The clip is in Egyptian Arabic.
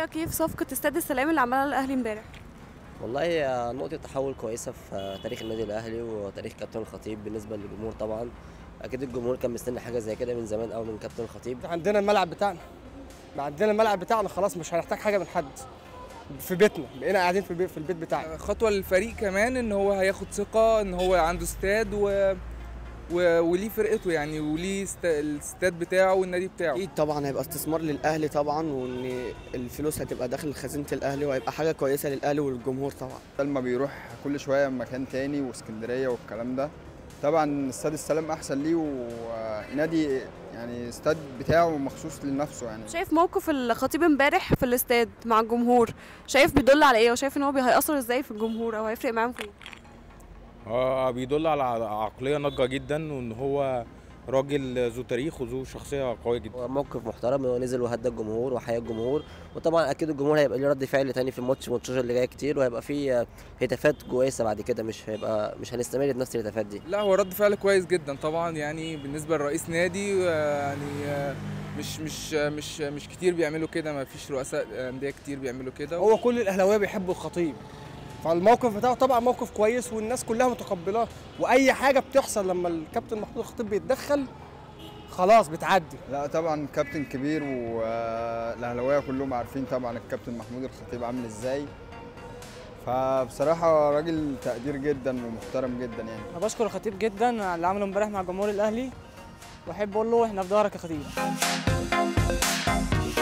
رايك ايه في صفقه استاد السلام اللي عملها الاهلي امبارح والله هي نقطة تحول كويسة في تاريخ النادي الأهلي وتاريخ كابتن الخطيب بالنسبة للجمهور طبعا أكيد الجمهور كان مستني حاجة زي كده من زمان أوي من كابتن الخطيب عندنا الملعب بتاعنا بقى عندنا الملعب بتاعنا خلاص مش هنحتاج حاجه من حد في بيتنا بقينا قاعدين في البيت في البيت بتاعنا خطوه للفريق كمان ان هو هياخد ثقه ان هو عنده استاد و... و... وليه فرقته يعني وليه است... الاستاد بتاعه والنادي بتاعه اكيد طبعا هيبقى استثمار للاهلي طبعا وان الفلوس هتبقى داخل خزينه الاهلي وهيبقى حاجه كويسه للاهلي وللجمهور طبعا لما بيروح كل شويه مكان تاني واسكندريه والكلام ده طبعا استاد السلام احسن ليه ونادي يعني استاد بتاعه مخصوص لنفسه يعني شايف موقف الخطيب امبارح في الاستاد مع الجمهور شايف بيدل على ايه وشايف ان هو بي- هيأثر ازاي في الجمهور او هيفرق معاهم في ايه آه بيدل على عقلية ناضجة جدا وان هو راجل ذو تاريخ وذو شخصية قوية جدا هو موقف محترم هو نزل وهدى الجمهور وحيا الجمهور وطبعا أكيد الجمهور هيبقى ليه رد فعل تاني في الماتش الماتشات اللي جاية كتير وهيبقى فيه هتافات كويسة بعد كده مش هيبقى مش هنستمر بنفس الهتافات دي لا هو رد فعل كويس جدا طبعا يعني بالنسبه لرئيس نادي آه، يعني آه، مش مش آه، مش مش كتير بيعملوا كده ما فيش رؤساء انديه كتير بيعملوا كده هو كل الاهلاويه بيحبوا الخطيب فالموقف بتاعه طبعا موقف كويس والناس كلها متقبلاه واي حاجه بتحصل لما الكابتن محمود الخطيب بيتدخل خلاص بتعدي لا طبعا كابتن كبير والاهلاويه كلهم عارفين طبعا الكابتن محمود الخطيب عامل ازاي فبصراحه راجل تقدير جدا ومحترم جدا يعني انا بشكر الخطيب جدا على اللي عمله امبارح مع جمهور الاهلي واحب اقول له احنا في ظهرك يا خطيب